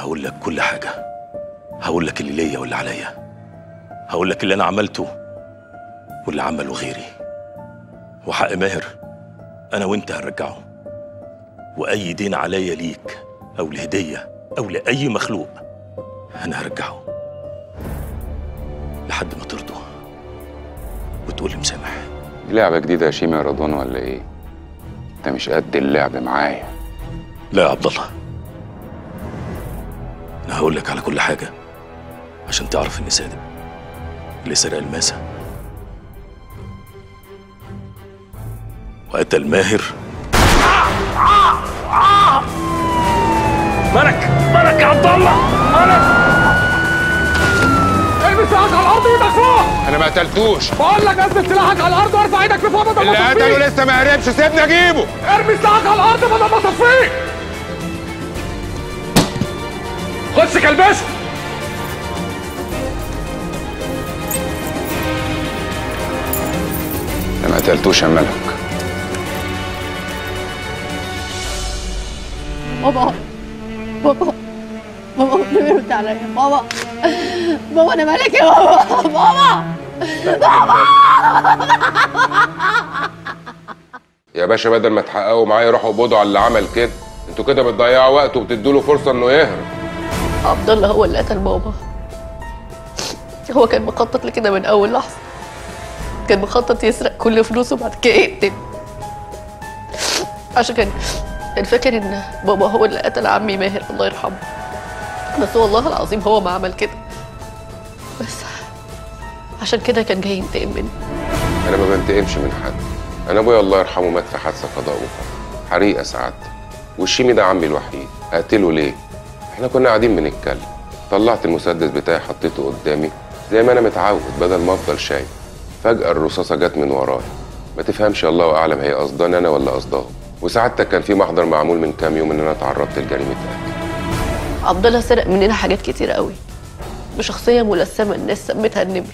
هقول لك كل حاجة هقول لك اللي ليا واللي عليا هقول لك اللي أنا عملته واللي عمله غيري وحق ماهر أنا وأنت هنرجعه وأي دين عليا ليك أو لهدية أو لأي مخلوق أنا هرجعه لحد ما ترضوا وتقول لي مسامح دي لعبة جديدة يا شيماء يا رضوان ولا ايه؟ انت مش قد اللعب معايا لا يا عبد الله انا هقول لك على كل حاجه عشان تعرف اني صادق اللي سرق الماسه وقتل ماهر ملك ملك يا عبد الله ملك ارمي سلاحك على الارض وايدك فوق انا ما قتلتوش بقول لك اثبت سلاحك على الارض وارفع ايدك لفوق بدل اللي ما قتله تصفيك لسه ما هربش سيبني اجيبه ارمي سلاحك على الارض بدل ما تصفيك خش كلبشه انا ما قتلتوش يا ملك بابا بابا بابا والنبي رد عليا بابا بابا انا مالك يا بابا بابا يا باشا بدل ما تحققوا معايا روحوا قبضوا على اللي عمل كده انتوا كده بتضيعوا وقت وبتدوا له فرصه انه يهرب عبد الله هو اللي قتل بابا هو كان مخطط لكده من اول لحظه كان مخطط يسرق كل فلوسه بعد كده يقتل عشان كان كان فاكر ان بابا هو اللي قتل عمي ماهر الله يرحمه بس والله العظيم هو ما عمل كده بس عشان كده كان جاي ينتقم مني انا ما بنتقمش من حد انا ابويا الله يرحمه مات في حادثه قضاء وقدر حريقه سعادتك والشيمي ده عمي الوحيد اقتله ليه احنا كنا قاعدين بنتكلم طلعت المسدس بتاعي حطيته قدامي زي ما انا متعود بدل ما افضل شايف فجاه الرصاصه جت من ورايا ما تفهمش الله اعلم هي قصداني انا ولا قصدها وسعادتك كان في محضر معمول من كام يوم ان انا اتعرضت لجريمه قتل عبد الله سرق مننا حاجات كتير قوي بشخصية ملثمة الناس سمتها النمر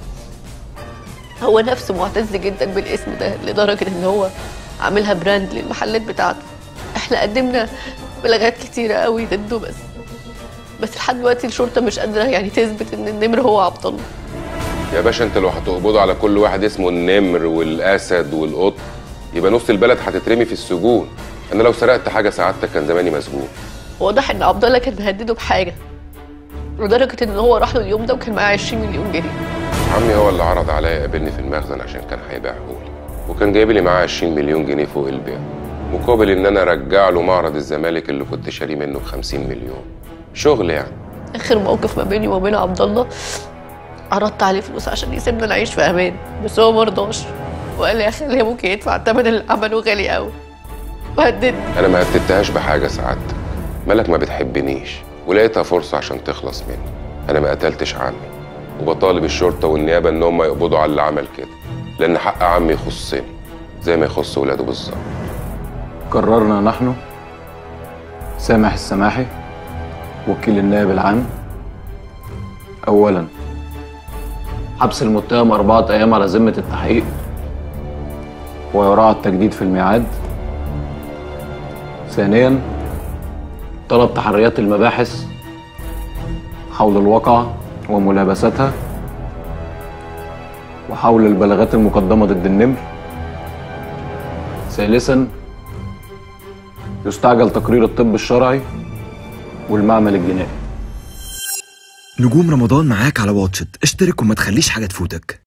هو نفسه معتز جدا بالاسم ده لدرجة ان هو عاملها براند للمحلات بتاعته احنا قدمنا بلاغات كتيرة قوي ضده بس بس لحد دلوقتي الشرطة مش قادرة يعني تثبت ان النمر هو عبد الله يا باشا انت لو هتقبضوا على كل واحد اسمه النمر والاسد والقط يبقى نص البلد هتترمي في السجون انا لو سرقت حاجه سعادتك كان زماني مسجون واضح ان عبد الله كان مهدده بحاجة لدرجة ان هو راح له اليوم ده وكان معاه 20 مليون جنيه عمي هو اللي عرض عليا يقابلني في المخزن عشان كان هيبيعهولي وكان جايب لي معاه 20 مليون جنيه فوق البيع مقابل ان انا ارجع له معرض الزمالك اللي كنت شاريه منه ب 50 مليون شغل يعني اخر موقف ما بيني وما بين عبد الله عرضت عليه فلوس عشان يسيبنا نعيش في امان بس هو مرضاش وقال لي يا خالي ممكن يدفع الثمن اللي عمله غالي قوي وهددني انا ما هتتهاش بحاجه سعادتك مالك ما بتحبنيش ولقيتها فرصه عشان تخلص مني انا ما قتلتش عمي وبطالب الشرطه والنيابه ان هم يقبضوا على اللي عمل كده لان حق عمي يخصني زي ما يخص ولاده بالظبط قررنا نحن سامح السماحي وكيل النائب العام أولا حبس المتهم أربعة أيام على ذمة التحقيق ويراعى التجديد في الميعاد ثانيا طلب تحريات المباحث حول الواقعة وملابستها وحول البلاغات المقدمة ضد النمر ثالثا يستعجل تقرير الطب الشرعي والمعمل الجنائي نجوم رمضان معاك على واتشت اشترك وما تخليش حاجة تفوتك